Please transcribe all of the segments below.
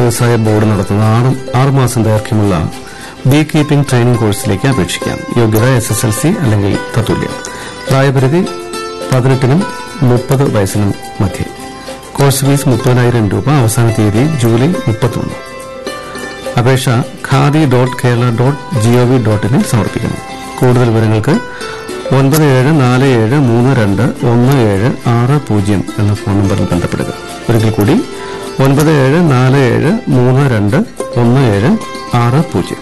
വ്യവസായ ബോർഡ് നടത്തുന്ന ആറ് ആറുമാസം ദൈർഘ്യമുള്ള ബീ കീപ്പിംഗ് ട്രെയിനിംഗ് കോഴ്സിലേക്ക് അപേക്ഷിക്കാം യോഗ്യത എസ് എസ് എൽ സി അല്ലെങ്കിൽ തത്തുല്യം പ്രായപരിധി പതിനെട്ടിനും മുപ്പത് വയസ്സിനും മധ്യേ കോഴ്സ് ഫീസ് മുപ്പതിനായിരം രൂപ അവസാന തീയതി ജൂലൈ മുപ്പത്തൊന്ന് അപേക്ഷ khadi dot Kerala dot GOV dot ഇനിൽ സമർപ്പിക്കണം കൂടുതൽ വിവരങ്ങൾക്ക് ഒൻപത് ഏഴ് നാല് ഏഴ് മൂന്ന് രണ്ട് ഒന്ന് ഏഴ് ആറ് പൂജ്യം എന്ന ഫോൺ നമ്പറിൽ ബന്ധപ്പെടുക ഒരിക്കൽ കൂടി ഒൻപത് ഏഴ് നാല് ഏഴ് മൂന്ന് രണ്ട് ഒന്ന് ഏഴ് ആറ് പൂജ്യം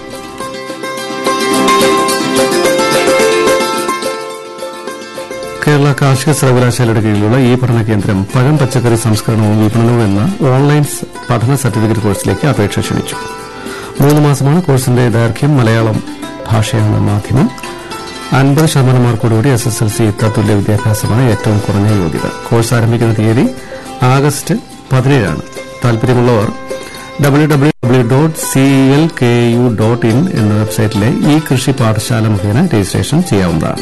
കേരള കാർഷിക സർവകലാശാലയുടെ കീഴിലുള്ള ഈ പഠന കേന്ദ്രം പഴം പച്ചക്കറി സംസ്കരണവും വിപണനവും എന്ന ഓൺലൈൻ സ് പഠന സർട്ടിഫിക്കറ്റ് കോഴ്സിലേക്ക് അപേക്ഷ ക്ഷണിച്ചു മൂന്ന് മാസമാണ് കോഴ്സിന്റെ ദൈർഘ്യം മലയാളം ഭാഷയാണ് മാധ്യമം അൻപത് ശതമാനം മാർക്കോടുകൂടി എസ് എസ് എൽ സി തത്തുല്യ വിദ്യാഭ്യാസമാണ് ഏറ്റവും കുറഞ്ഞ യോഗ്യത കോഴ്സ് ആരംഭിക്കുന്ന തീയതി ആഗസ്റ്റ് പതിനേഴാണ് താൽപര്യമുള്ളവർ W W W dot C L K U dot in എന്ന വെബ്സൈറ്റിലെ ഈ കൃഷി പാഠശാല മുഖേന രജിസ്ട്രേഷൻ ചെയ്യാവുന്നതാണ്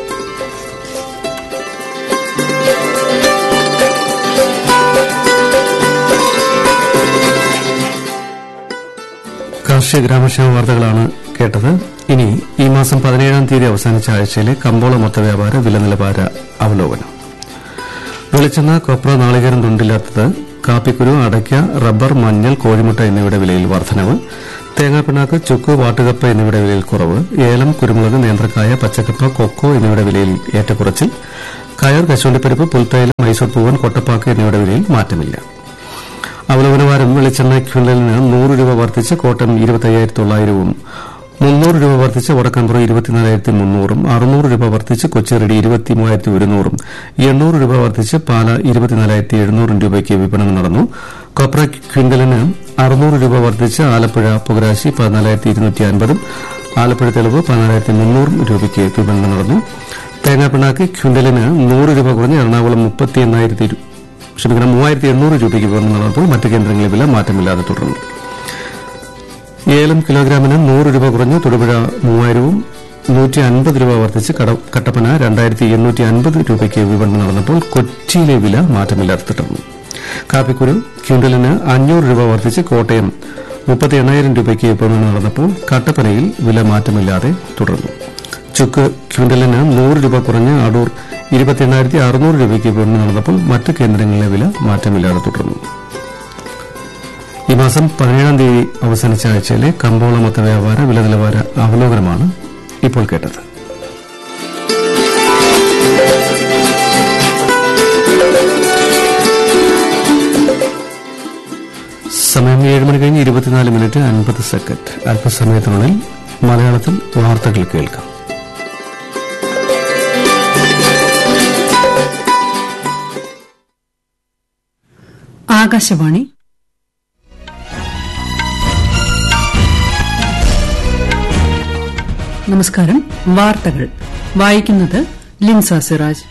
കാർഷിക ഗ്രാമക്ഷേമ വാർത്തകളാണ് കേട്ടത് ഇനി ഈ മാസം പതിനേഴാം തീയതി അവസാനിച്ച ആഴ്ചയിലെ കമ്പോള മൊത്ത വ്യാപാര വില നിലവാര അവലോകനം വെളിച്ചെണ്ണ കൊപ്ര നാളികേരം തുണ്ടില്ലാത്തത് കാപ്പിക്കുരു അടയ്ക്ക റബ്ബർ മഞ്ഞൾ കോഴിമുട്ട എന്നിവയുടെ വിലയിൽ വർധനവ് തേങ്ങാപ്പിണ്ണാക്ക് ചുക്ക് വാട്ടുകപ്പ എന്നിവയുടെ വിലയിൽ കുറവ് ഏലം കുരുമുളക് നേന്ത്രക്കായ പച്ചക്കപ്പ കൊക്കോ എന്നിവയുടെ വിലയിൽ ഏറ്റക്കുറച്ചിൽ കയർ കശുവണ്ടിപ്പരിപ്പ് പുൽത്തൈലം മൈസൂർ പൂവൻ കൊട്ടപ്പാക്ക് എന്നിവയുടെ വിലയിൽ മാറ്റമില്ല അവലോകനവാരം വെളിച്ചെണ്ണ ക്വിന്റലിന് നൂറ് രൂപ വർദ്ധിച്ച് കോട്ടയം ഇരുപത്തയ്യായിരത്തി തൊള്ളായിരവും മുന്നൂറ് രൂപ വർദ്ധിച്ച് വടക്കാൻപുറം ഇരുപത്തിനാലായിരത്തി മുന്നൂറും അറുന്നൂറ് രൂപ വർദ്ധിച്ച് കൊച്ചിറടി ഇരുപത്തി മൂവായിരത്തി ഒരുന്നൂറും എണ്ണൂറ് രൂപ വർദ്ധിച്ച് പാല ഇരുപത്തിനാലായിരത്തി എഴുന്നൂറും രൂപയ്ക്ക് വിപണനം നടന്നു കൊപ്ര ക്വിന്റലിന് അറുന്നൂറ് രൂപ വർദ്ധിച്ച് ആലപ്പുഴ പുകരാശി പതിനാലായിരത്തി ഇരുന്നൂറ്റി അൻപതും ആലപ്പുഴ തെളിവ് പതിനാലായിരത്തി മുന്നൂറും രൂപയ്ക്ക് വിപണനം നടന്നു തേങ്ങാപ്പിണ്ണാക്ക് ക്വിന്റലിന് നൂറ് രൂപ കുറഞ്ഞ് എറണാകുളം മുപ്പത്തി എണ്ണായിരത്തി ക്ഷമിക്കണം മൂവായിരത്തി എണ്ണൂറ് രൂപയ്ക്ക് വിപണനം നടന്നപ്പോൾ മറ്റ് കേന്ദ്രങ്ങളിലെ വില മാറ്റമില്ലാതെ തുടർന്നു ഏലം കിലോഗ്രാമിന് നൂറ് രൂപ കുറഞ്ഞ് തൊടുപുഴ മൂവായിരവും നൂറ്റി അൻപത് രൂപ വർദ്ധിച്ച് കട- കട്ടപ്പന രണ്ടായിരത്തി എണ്ണൂറ്റി അൻപത് രൂപയ്ക്ക് വിപണനം നടന്നപ്പോൾ കൊച്ചിയിലെ വില മാറ്റമില്ലാതെ തുടർന്നു കാപ്പിക്കുരു ക്വിന്റലിന് അഞ്ഞൂറ് രൂപ വർദ്ധിച്ച് കോട്ടയം മുപ്പത്തി എണ്ണായിരം രൂപയ്ക്ക് വിപണനം നടന്നപ്പോൾ കട്ടപ്പനയിൽ വില മാറ്റമില്ലാതെ തുടർന്നു ചുക്ക് ക്വിന്റലിന് നൂറ് രൂപ കുറഞ്ഞ് അടൂർ ഇരുപത്തി എണ്ണായിരത്തി അറുന്നൂറ് രൂപയ്ക്ക് വിപണനം നടന്നപ്പോൾ മറ്റ് കേന്ദ്രങ്ങളിലെ വില മാറ്റമില്ലാതെ തുടർന്നു ഈ മാസം പതിനേഴാം തീയതി അവസാനിച്ച ആഴ്ചയിലെ കമ്പോള മൊത്ത വ്യാപാര വില നിലവാര അവലോകനമാണ് ഇപ്പോൾ കേട്ടത് സമയം ഏഴ് മണി കഴിഞ്ഞ് ഇരുപത്തിനാല് മിനിറ്റ് അൻപത് സെക്കൻഡ് അല്പസമയത്തിനുള്ളിൽ മലയാളത്തിൽ വാർത്തകൾ കേൾക്കാം ആകാശവാണി നമസ്കാരം വാർത്തകൾ വായിക്കുന്നത് ലിൻസ സിറാജ്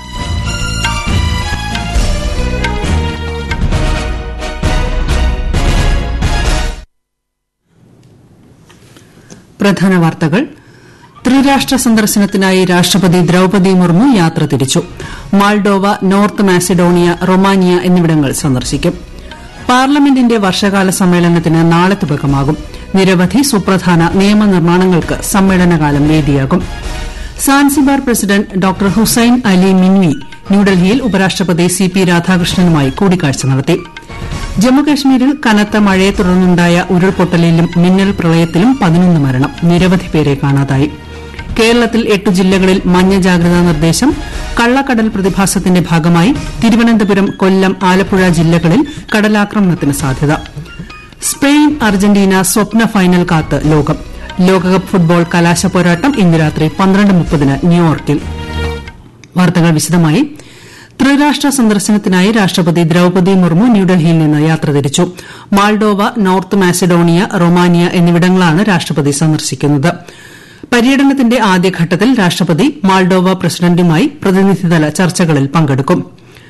പ്രധാന വാർത്തകൾ ത്രിരാഷ്ട്ര സന്ദർശനത്തിനായി രാഷ്ട്രപതി ദ്രൌപദി മുർമു യാത്ര തിരിച്ചു മാൾഡോവ നോർത്ത് മാസിഡോണിയ റൊമാനിയ എന്നിവിടങ്ങൾ സന്ദർശിക്കും പാർലമെന്റിന്റെ വർഷകാല സമ്മേളനത്തിന് നാളെ തുടക്കമാകും നിരവധി സുപ്രധാന നിയമനിർമ്മാണങ്ങൾക്ക് സമ്മേളനകാലം വേദിയാകും Zanzibar president doctor Hussein Ali Mwinyi ന്യൂഡൽഹിയിൽ ഉപരാഷ്ട്രപതി സി പി രാധാകൃഷ്ണനുമായി കൂടിക്കാഴ്ച നടത്തി ജമ്മുകശ്മീരിൽ കനത്ത മഴയെ തുടർന്നുണ്ടായ ഉരുൾപൊട്ടലിലും മിന്നൽ പ്രളയത്തിലും പതിനൊന്ന് മരണം നിരവധി പേരെ കാണാതായി കേരളത്തിൽ എട്ടു ജില്ലകളിൽ മഞ്ഞ ജാഗ്രതാ നിർദ്ദേശം കള്ളക്കടൽ പ്രതിഭാസത്തിന്റെ ഭാഗമായി തിരുവനന്തപുരം കൊല്ലം ആലപ്പുഴ ജില്ലകളിൽ കടലാക്രമണത്തിന് സാധ്യത സ്പെയിൻ അർജന്റീന സ്വപ്ന ഫൈനൽ കാത്ത് ലോകം ലോകകപ്പ് ഫുട്ബോൾ കലാശപ്പോരാട്ടം ഇന്ന് രാത്രി പന്ത്രണ്ട് മുപ്പതിന് ന്യൂയോർക്കിൽ വാർത്തകൾ വിശദമായി ത്രിരാഷ്ട്ര സന്ദർശനത്തിനായി രാഷ്ട്രപതി ദ്രൌപദി മുർമു ന്യൂഡൽഹിയിൽ നിന്ന് യാത്ര തിരിച്ചു മാൾഡോവ നോർത്ത് മാസിഡോണിയ റൊമാനിയ എന്നിവിടങ്ങളാണ് രാഷ്ട്രപതി സന്ദർശിക്കുന്നത് പര്യടനത്തിന്റെ ആദ്യഘട്ടത്തിൽ രാഷ്ട്രപതി മാൾഡോവ പ്രസിഡന്റുമായി പ്രതിനിധിതല ചർച്ചകളിൽ പങ്കെടുക്കും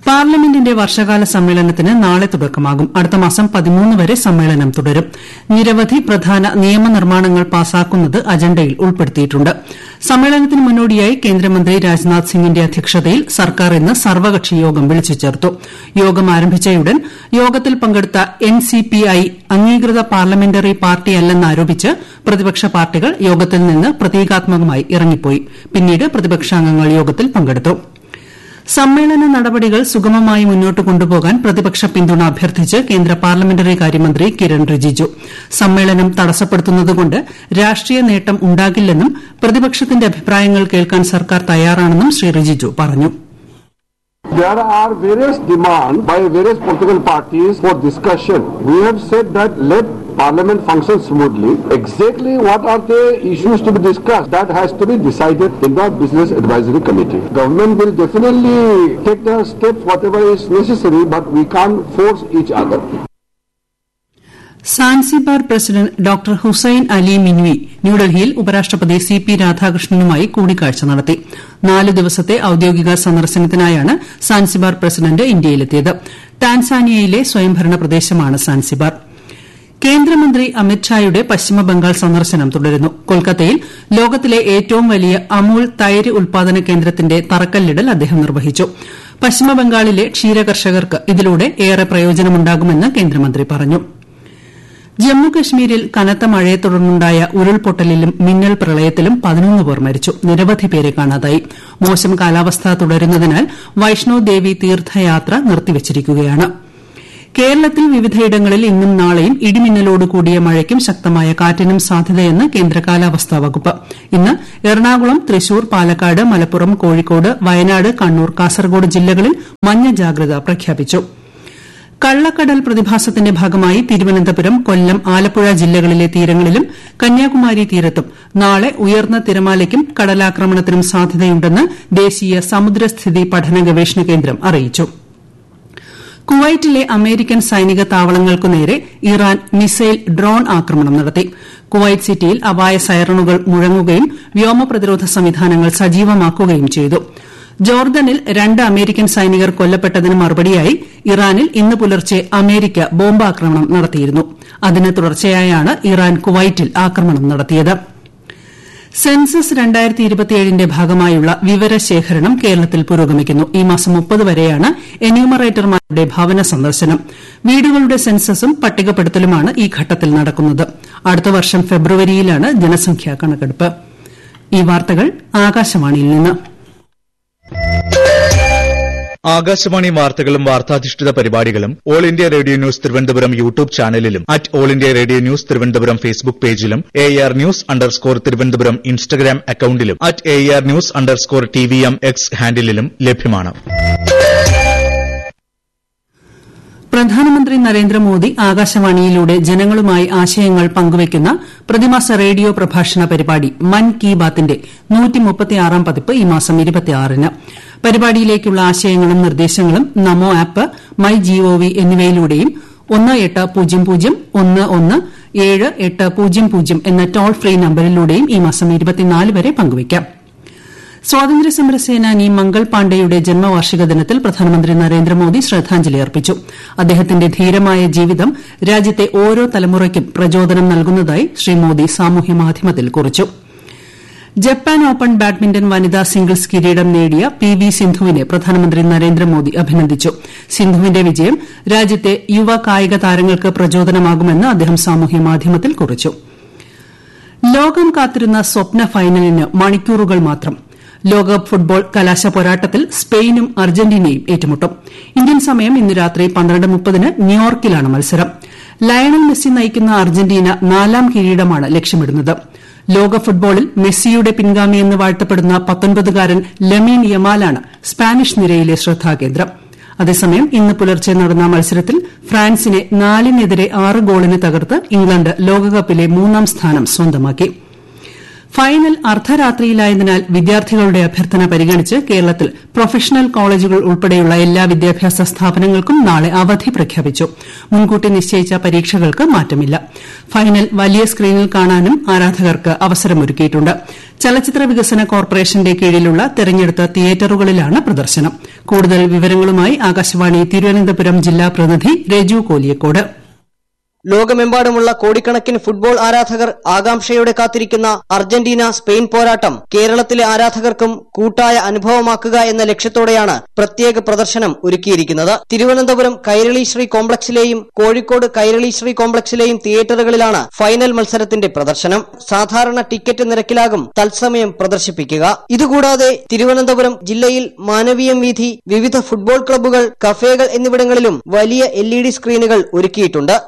പാർലമെന്റിന്റെ വർഷകാല സമ്മേളനത്തിന് നാളെ തുടക്കമാകും അടുത്ത മാസം പതിമൂന്ന് വരെ സമ്മേളനം തുടരും നിരവധി പ്രധാന നിയമനിർമ്മാണങ്ങൾ പാസാക്കുന്നത് അജണ്ടയിൽ ഉൾപ്പെടുത്തിയിട്ടുണ്ട് സമ്മേളനത്തിന് മുന്നോടിയായി കേന്ദ്രമന്ത്രി രാജ്നാഥ് സിംഗിന്റെ അധ്യക്ഷതയിൽ സർക്കാർ ഇന്ന് സർവകക്ഷി യോഗം വിളിച്ചു ചേർത്തു യോഗം ആരംഭിച്ചയുടൻ യോഗത്തിൽ പങ്കെടുത്ത എൻ സി പി ഐ അംഗീകൃത പാർലമെന്ററി പാർട്ടിയല്ലെന്നാരോപിച്ച് പ്രതിപക്ഷ പാർട്ടികൾ യോഗത്തിൽ നിന്ന് പ്രതീകാത്മകമായി ഇറങ്ങിപ്പോയി പിന്നീട് പ്രതിപക്ഷാംഗങ്ങൾ യോഗത്തിൽ പങ്കെടുത്തു സമ്മേളന നടപടികൾ സുഗമമായി മുന്നോട്ട് കൊണ്ടുപോകാൻ പ്രതിപക്ഷ പിന്തുണ അഭ്യർത്ഥിച്ച് കേന്ദ്ര പാർലമെന്ററി കാര്യമന്ത്രി കിരൺ റിജിജു സമ്മേളനം തടസ്സപ്പെടുത്തുന്നതുകൊണ്ട് രാഷ്ട്രീയ നേട്ടം ഉണ്ടാകില്ലെന്നും പ്രതിപക്ഷത്തിന്റെ അഭിപ്രായങ്ങൾ കേൾക്കാൻ സർക്കാർ തയ്യാറാണെന്നും ശ്രീ റിജിജു പറഞ്ഞു There are various demands by various political parties for discussion. We have said that let Parliament function smoothly. Exactly what are the issues to be discussed? That has to be decided in the Business Advisory Committee. Government will definitely take the steps whatever is necessary, but we can't force each other. Zanzibar president doctor Hussein Ali Mwinyi ന്യൂഡൽഹിയിൽ ഉപരാഷ്ട്രപതി C P രാധാകൃഷ്ണനുമായി കൂടിക്കാഴ്ച നടത്തി നാല് ദിവസത്തെ ഔദ്യോഗിക സന്ദർശനത്തിനായാണ് Zanzibar president ഇന്ത്യയിലെത്തിയത് ടാൻസാനിയയിലെ സ്വയംഭരണ പ്രദേശമാണ് Zanzibar കേന്ദ്രമന്ത്രി അമിത്ഷായുടെ പശ്ചിമബംഗാൾ സന്ദർശനം തുടരുന്നു കൊൽക്കത്തയിൽ ലോകത്തിലെ ഏറ്റവും വലിയ അമൂൽ തൈര് ഉൽപാദന കേന്ദ്രത്തിന്റെ തറക്കല്ലിടൽ അദ്ദേഹം നിർവഹിച്ചു പശ്ചിമബംഗാളിലെ ക്ഷീരകർഷകർക്ക് ഇതിലൂടെ ഏറെ പ്രയോജനമുണ്ടാകുമെന്ന് കേന്ദ്രമന്ത്രി പറഞ്ഞു ജമ്മുകശ്മീരിൽ കനത്ത മഴയെ തുടർന്നുണ്ടായ ഉരുൾപൊട്ടലിലും മിന്നൽ പ്രളയത്തിലും പതിനൊന്ന് പേർ മരിച്ചു നിരവധി പേരെ കാണാതായി മോശം കാലാവസ്ഥ തുടരുന്നതിനാൽ വൈഷ്ണോ ദേവി തീർത്ഥയാത്ര നിർത്തിവച്ചിരിക്കുകയാണ് കേരളത്തിൽ വിവിധയിടങ്ങളിൽ ഇന്നും നാളെയും ഇടിമിന്നലോട് കൂടിയ മഴയ്ക്കും ശക്തമായ കാറ്റിനും സാധ്യതയെന്ന് കേന്ദ്ര കാലാവസ്ഥാ വകുപ്പ് ഇന്ന് എറണാകുളം തൃശൂർ പാലക്കാട് മലപ്പുറം കോഴിക്കോട് വയനാട് കണ്ണൂർ കാസർഗോഡ് ജില്ലകളിൽ മഞ്ഞ ജാഗ്രത പ്രഖ്യാപിച്ചു കള്ളക്കടൽ പ്രതിഭാസത്തിന്റെ ഭാഗമായി തിരുവനന്തപുരം കൊല്ലം ആലപ്പുഴ ജില്ലകളിലെ തീരങ്ങളിലും കന്യാകുമാരി തീരത്തും നാളെ ഉയർന്ന തിരമാലയ്ക്കും കടലാക്രമണത്തിനും സാധ്യതയുണ്ടെന്ന് ദേശീയ സമുദ്രസ്ഥിതി പഠന ഗവേഷണ കേന്ദ്രം അറിയിച്ചു കുവൈറ്റിലെ അമേരിക്കൻ സൈനിക താവളങ്ങൾക്കു നേരെ ഇറാൻ മിസൈൽ ഡ്രോൺ ആക്രമണം നടത്തി കുവൈറ്റ് സിറ്റിയിൽ അപായ സൈറണുകൾ മുഴങ്ങുകയും വ്യോമ പ്രതിരോധ സംവിധാനങ്ങൾ സജീവമാക്കുകയും ചെയ്തു ജോർദനിൽ രണ്ട് അമേരിക്കൻ സൈനികർ കൊല്ലപ്പെട്ടതിന് മറുപടിയായി ഇറാനിൽ ഇന്ന് പുലർച്ചെ അമേരിക്ക ബോംബാക്രമണം നടത്തിയിരുന്നു അതിന് തുടർച്ചയായാണ് ഇറാൻ കുവൈറ്റിൽ ആക്രമണം നടത്തിയത് സെൻസസ് ന്റെ ഭാഗമായുള്ള വിവരശേഖരണം കേരളത്തിൽ പുരോഗമിക്കുന്നു ഈ മാസം മുപ്പത് വരെയാണ് എന്യൂമറേറ്റർമാരുടെ ഭവന സന്ദർശനം വീടുകളുടെ സെൻസസും പട്ടികപ്പെടുത്തലുമാണ് ഈ ഘട്ടത്തിൽ നടക്കുന്നത് അടുത്ത വർഷം ഫെബ്രുവരിയിലാണ് ജനസംഖ്യാ കണക്കെടുപ്പ് ഈ വാർത്തകൾ ആകാശവാണിയിൽ നിന്ന് ആകാശവാണി വാർത്തകളും വാർത്താധിഷ്ഠിത പരിപാടികളും all India radio news Thiruvananthapuram YouTube ചാനലിലും at all India radio news Thiruvananthapuram Facebook പേജിലും A R news underscore Thiruvananthapuram Instagram അക്കൌണ്ടിലും at A R news underscore T V M X ഹാൻഡിലും ലഭ്യമാണ് പ്രധാനമന്ത്രി നരേന്ദ്രമോദി ആകാശവാണിയിലൂടെ ജനങ്ങളുമായി ആശയങ്ങൾ പങ്കുവയ്ക്കുന്ന പ്രതിമാസ റേഡിയോ പ്രഭാഷണ പരിപാടി മൻ കി ബാത്തിന്റെ പതിപ്പ് ഈ മാസം ന് പരിപാടിയിലേക്കുള്ള ആശയങ്ങളും നിർദ്ദേശങ്ങളും നമോ ആപ്പ് മൈ ജിഒവി എന്നിവയിലൂടെയും ഒന്ന് എട്ട് പൂജ്യം പൂജ്യം ഒന്ന് ഒന്ന് ഏഴ് എട്ട് പൂജ്യം പൂജ്യം എന്ന ടോൾ ഫ്രീ നമ്പരിലൂടെയും ഈ മാസം വരെ പങ്കുവയ്ക്കാം സ്വാതന്ത്ര്യസമര സേനാനി മംഗൾ പാണ്ഡെയുടെ ജന്മവാർഷിക ദിനത്തിൽ പ്രധാനമന്ത്രി നരേന്ദ്രമോദി ശ്രദ്ധാഞ്ജലി അർപ്പിച്ചു അദ്ദേഹത്തിന്റെ ധീരമായ ജീവിതം രാജ്യത്തെ ഓരോ തലമുറയ്ക്കും പ്രചോദനം നൽകുന്നതായി ശ്രീ മോദി സാമൂഹ്യമാധ്യമത്തിൽ കുറിച്ചു ജപ്പാൻ ഓപ്പൺ ബാഡ്മിന്റൺ വനിതാ സിംഗിൾസ് കിരീടം നേടിയ പി വി സിന്ധുവിനെ പ്രധാനമന്ത്രി നരേന്ദ്രമോദി അഭിനന്ദിച്ചു സിന്ധുവിന്റെ വിജയം രാജ്യത്തെ യുവ കായിക താരങ്ങൾക്ക് പ്രചോദനമാകുമെന്ന് അദ്ദേഹം സാമൂഹ്യമാധ്യമത്തിൽ കുറിച്ചു ലോകം കാത്തിരുന്ന സ്വപ്ന ഫൈനലിന് മണിക്കൂറുകൾ മാത്രം ലോകകപ്പ് ഫുട്ബോൾ കലാശ പോരാട്ടത്തിൽ സ്പെയിനും അർജന്റീനയും ഏറ്റുമുട്ടും ഇന്ത്യൻ സമയം ഇന്ന് രാത്രി പന്ത്രണ്ട് മുപ്പതിന് ന്യൂയോർക്കിലാണ് മത്സരം ലയണൽ മെസ്സി നയിക്കുന്ന അർജന്റീന നാലാം കിരീടമാണ് ലക്ഷ്യമിടുന്നത് ലോക ഫുട്ബോളിൽ മെസ്സിയുടെ പിൻഗാമിയെന്ന് വാഴ്ത്തപ്പെടുന്ന പത്തൊൻപതുകാരൻ ലമീൻ യമാലാണ് സ്പാനിഷ് നിരയിലെ ശ്രദ്ധാകേന്ദ്രം അതേസമയം ഇന്ന് പുലർച്ചെ നടന്ന മത്സരത്തിൽ ഫ്രാൻസിനെ നാലിനെതിരെ ആറ് ഗോളിന് തകർത്ത് ഇംഗ്ലണ്ട് ലോകകപ്പിലെ മൂന്നാം സ്ഥാനം സ്വന്തമാക്കി ഫൈനൽ അർദ്ധരാത്രിയിലായതിനാൽ വിദ്യാർത്ഥികളുടെ അഭ്യർത്ഥന പരിഗണിച്ച് കേരളത്തിൽ പ്രൊഫഷണൽ കോളേജുകൾ ഉൾപ്പെടെയുള്ള എല്ലാ വിദ്യാഭ്യാസ സ്ഥാപനങ്ങൾക്കും നാളെ അവധി പ്രഖ്യാപിച്ചു മുൻകൂട്ടി നിശ്ചയിച്ച പരീക്ഷകൾക്ക് മാറ്റമില്ല ഫൈനൽ വലിയ സ്ക്രീനിൽ കാണാനും ആരാധകർക്ക് അവസരമൊരുക്കിയിട്ടുണ്ട് ചലച്ചിത്ര വികസന കോർപ്പറേഷന്റെ കീഴിലുള്ള തെരഞ്ഞെടുത്ത തിയേറ്ററുകളിലാണ് പ്രദർശനം കൂടുതൽ വിവരങ്ങളുമായി ആകാശവാണി തിരുവനന്തപുരം ജില്ലാ പ്രതിനിധി രജു കോലിയക്കോട് ലോകമെമ്പാടുമുള്ള കോടിക്കണക്കിന് ഫുട്ബോൾ ആരാധകർ ആകാംക്ഷയോടെ കാത്തിരിക്കുന്ന അർജന്റീന സ്പെയിൻ പോരാട്ടം കേരളത്തിലെ ആരാധകർക്കും കൂട്ടായ അനുഭവമാക്കുക എന്ന ലക്ഷ്യത്തോടെയാണ് പ്രത്യേക പ്രദർശനം ഒരുക്കിയിരിക്കുന്നത് തിരുവനന്തപുരം കൈരളി ശ്രീ കോംപ്ലക്സിലെയും കോഴിക്കോട് കൈരളി ശ്രീ കോംപ്ലക്സിലെയും തിയേറ്ററുകളിലാണ് ഫൈനൽ മത്സരത്തിന്റെ പ്രദർശനം സാധാരണ ടിക്കറ്റ് നിരക്കിലാകും തത്സമയം പ്രദർശിപ്പിക്കുക ഇതുകൂടാതെ തിരുവനന്തപുരം ജില്ലയിൽ മാനവീയം വീഥി വിവിധ ഫുട്ബോൾ ക്ലബ്ബുകൾ കഫേകൾ എന്നിവിടങ്ങളിലും വലിയ എൽ ഇ ഡി സ്ക്രീനുകൾ ഒരുക്കിയിട്ടുണ്ട്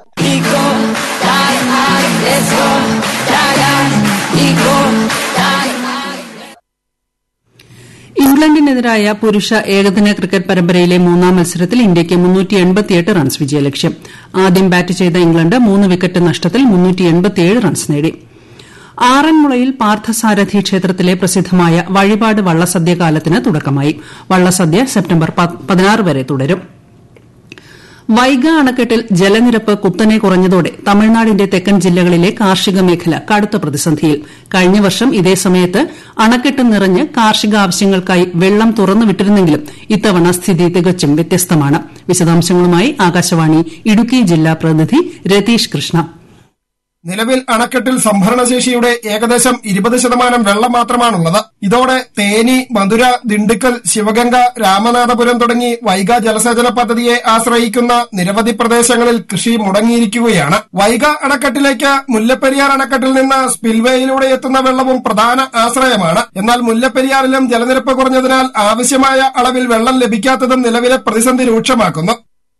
ഇംഗ്ലണ്ടിനെതിരായ പുരുഷ ഏകദിന ക്രിക്കറ്റ് പരമ്പരയിലെ മൂന്നാം മത്സരത്തിൽ ഇന്ത്യയ്ക്ക് റൺസ് വിജയലക്ഷ്യം ആദ്യം ബാറ്റ് ചെയ്ത ഇംഗ്ലണ്ട് മൂന്ന് വിക്കറ്റ് നഷ്ടത്തിൽ റൺസ് നേടി ആറന്മുളയിൽ പാർത്ഥസാരഥി ക്ഷേത്രത്തിലെ പ്രസിദ്ധമായ വഴിപാട് വള്ളസദ്യ കാലത്തിന് തുടക്കമായി വള്ളസദ്യ സെപ്റ്റംബർ പതിനാറ് വരെ തുടരും വൈഗ അണക്കെട്ടിൽ ജലനിരപ്പ് കുത്തനെ കുറഞ്ഞതോടെ തമിഴ്നാടിന്റെ തെക്കൻ ജില്ലകളിലെ കാർഷിക മേഖല കടുത്ത പ്രതിസന്ധിയിൽ കഴിഞ്ഞ വർഷം ഇതേ സമയത്ത് അണക്കെട്ട് നിറഞ്ഞ് കാർഷിക ആവശ്യങ്ങൾക്കായി വെള്ളം തുറന്നുവിട്ടിരുന്നെങ്കിലും ഇത്തവണ സ്ഥിതി തികച്ചും വ്യത്യസ്തമാണ് വിശദാംശങ്ങളുമായി ആകാശവാണി ഇടുക്കി ജില്ലാ പ്രതിനിധി രതീഷ് കൃഷ്ണ നിലവിൽ അണക്കെട്ടിൽ സംഭരണശേഷിയുടെ ഏകദേശം ഇരുപത് ശതമാനം വെള്ളം മാത്രമാണുള്ളത് ഇതോടെ തേനി മധുര ദിണ്ടുക്കൽ ശിവഗംഗ രാമനാഥപുരം തുടങ്ങി വൈഗ ജലസേചന പദ്ധതിയെ ആശ്രയിക്കുന്ന നിരവധി പ്രദേശങ്ങളിൽ കൃഷി മുടങ്ങിയിരിക്കുകയാണ് വൈഗ അണക്കെട്ടിലേക്ക് മുല്ലപ്പെരിയാർ അണക്കെട്ടിൽ നിന്ന് സ്പിൽവേയിലൂടെ എത്തുന്ന വെള്ളവും പ്രധാന ആശ്രയമാണ് എന്നാൽ മുല്ലപ്പെരിയാറിലും ജലനിരപ്പ് കുറഞ്ഞതിനാൽ ആവശ്യമായ അളവിൽ വെള്ളം ലഭിക്കാത്തതും നിലവിലെ പ്രതിസന്ധി രൂക്ഷമാക്കുന്നു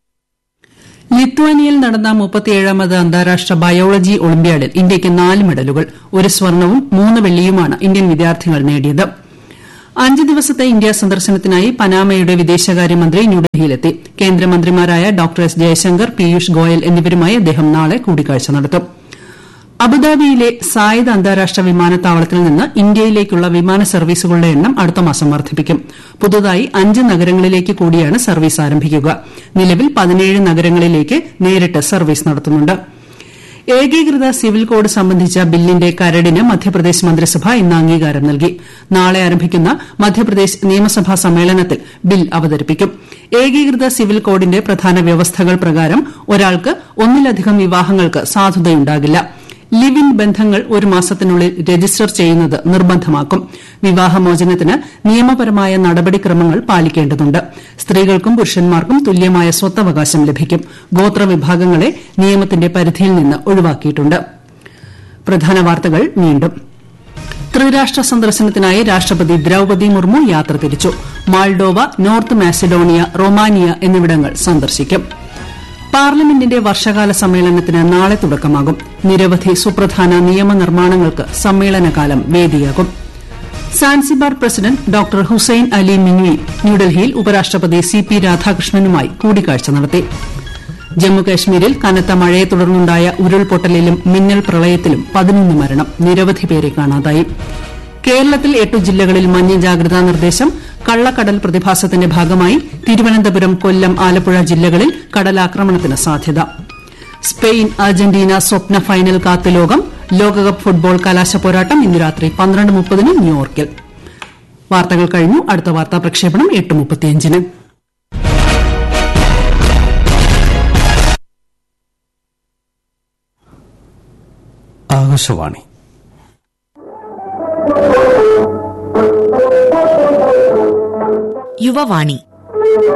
ലിത്വാനിയയിൽ നടന്ന മുപ്പത്തിയേഴാമത് അന്താരാഷ്ട്ര ബയോളജി ഒളിമ്പ്യാഡിൽ ഇന്ത്യയ്ക്ക് നാല് മെഡലുകൾ ഒരു സ്വർണവും മൂന്ന് വെള്ളിയുമാണ് ഇന്ത്യൻ വിദ്യാർത്ഥികൾ നേടിയത് അഞ്ച് ദിവസത്തെ ഇന്ത്യാ സന്ദർശനത്തിനായി പനാമയുടെ വിദേശകാര്യമന്ത്രി ന്യൂഡൽഹിയിലെത്തി കേന്ദ്രമന്ത്രിമാരായ ഡോക്ടർ എസ് ജയശങ്കർ പീയൂഷ് ഗോയൽ എന്നിവരുമായി അദ്ദേഹം നാളെ കൂടിക്കാഴ്ച നടത്തും അബുദാബിയിലെ സായിദ് അന്താരാഷ്ട്ര വിമാനത്താവളത്തിൽ നിന്ന് ഇന്ത്യയിലേക്കുള്ള വിമാന സർവീസുകളുടെ എണ്ണം അടുത്ത മാസം വർദ്ധിപ്പിക്കും പുതുതായി അഞ്ച് നഗരങ്ങളിലേക്ക് കൂടിയാണ് സർവീസ് ആരംഭിക്കുക നിലവിൽ പതിനേഴ് നഗരങ്ങളിലേക്ക് നേരിട്ട് സർവീസ് നടത്തുന്നുണ്ട് ഏകീകൃത സിവിൽ കോഡ് സംബന്ധിച്ച ബില്ലിന്റെ കരടിന് മധ്യപ്രദേശ് മന്ത്രിസഭ ഇന്ന് അംഗീകാരം നൽകി നാളെ ആരംഭിക്കുന്ന മധ്യപ്രദേശ് നിയമസഭാ സമ്മേളനത്തിൽ ബിൽ അവതരിപ്പിക്കും ഏകീകൃത സിവിൽ കോഡിന്റെ പ്രധാന വ്യവസ്ഥകൾ പ്രകാരം ഒരാൾക്ക് ഒന്നിലധികം വിവാഹങ്ങൾക്ക് സാധുതയുണ്ടാകില്ല ലിവ് ഇൻ ബന്ധങ്ങൾ ഒരു മാസത്തിനുള്ളിൽ രജിസ്റ്റർ ചെയ്യുന്നത് നിർബന്ധമാക്കും വിവാഹമോചനത്തിന് നിയമപരമായ നടപടിക്രമങ്ങൾ പാലിക്കേണ്ടതുണ്ട് സ്ത്രീകൾക്കും പുരുഷന്മാർക്കും തുല്യമായ സ്വത്തവകാശം ലഭിക്കും ഗോത്രവിഭാഗങ്ങളെ നിയമത്തിന്റെ പരിധിയിൽ നിന്ന് ഒഴിവാക്കിയിട്ടുണ്ട് പ്രധാന വാർത്തകൾ വീണ്ടും ത്രിരാഷ്ട്ര സന്ദർശനത്തിനായി രാഷ്ട്രപതി ദ്രൌപതി മുർമു യാത്ര തിരിച്ചു മാൾഡോവ നോർത്ത് മാസിഡോണിയ റൊമാനിയ എന്നിവിടങ്ങൾ സന്ദർശിക്കും പാർലമെന്റിന്റെ വർഷകാല സമ്മേളനത്തിന് നാളെ തുടക്കമാകും നിരവധി സുപ്രധാന നിയമനിർമ്മാണങ്ങൾക്ക് സമ്മേളനകാലം വേദിയാകും Zanzibar president doctor Hussein Ali Mwinyi ന്യൂഡൽഹിയിൽ ഉപരാഷ്ട്രപതി സി പി രാധാകൃഷ്ണനുമായി കൂടിക്കാഴ്ച നടത്തി ജമ്മുകശ്മീരിൽ കനത്ത മഴയെ തുടർന്നുണ്ടായ ഉരുൾപൊട്ടലിലും മിന്നൽ പ്രളയത്തിലും പതിനൊന്ന് മരണം നിരവധി പേരെ കാണാതായി കേരളത്തിൽ എട്ടു ജില്ലകളിൽ മഞ്ഞ ജാഗ്രതാ നിർദ്ദേശം കള്ളക്കടൽ പ്രതിഭാസത്തിന്റെ ഭാഗമായി തിരുവനന്തപുരം കൊല്ലം ആലപ്പുഴ ജില്ലകളിൽ കടലാക്രമണത്തിന് സാധ്യത സ്പെയിൻ അർജന്റീന സ്വപ്ന ഫൈനൽ കാത്ത് ലോകം ലോകകപ്പ് ഫുട്ബോൾ കലാശ പോരാട്ടം ഇന്ന് രാത്രി പന്ത്രണ്ട് മുപ്പതിന് ന്യൂയോർക്കിൽ വാർത്തകൾ കഴിഞ്ഞു അടുത്ത വാർത്താ പ്രക്ഷേപണം എട്ട് മുപ്പത്തിയഞ്ചിന് ആകാശവാണി യുവവാണി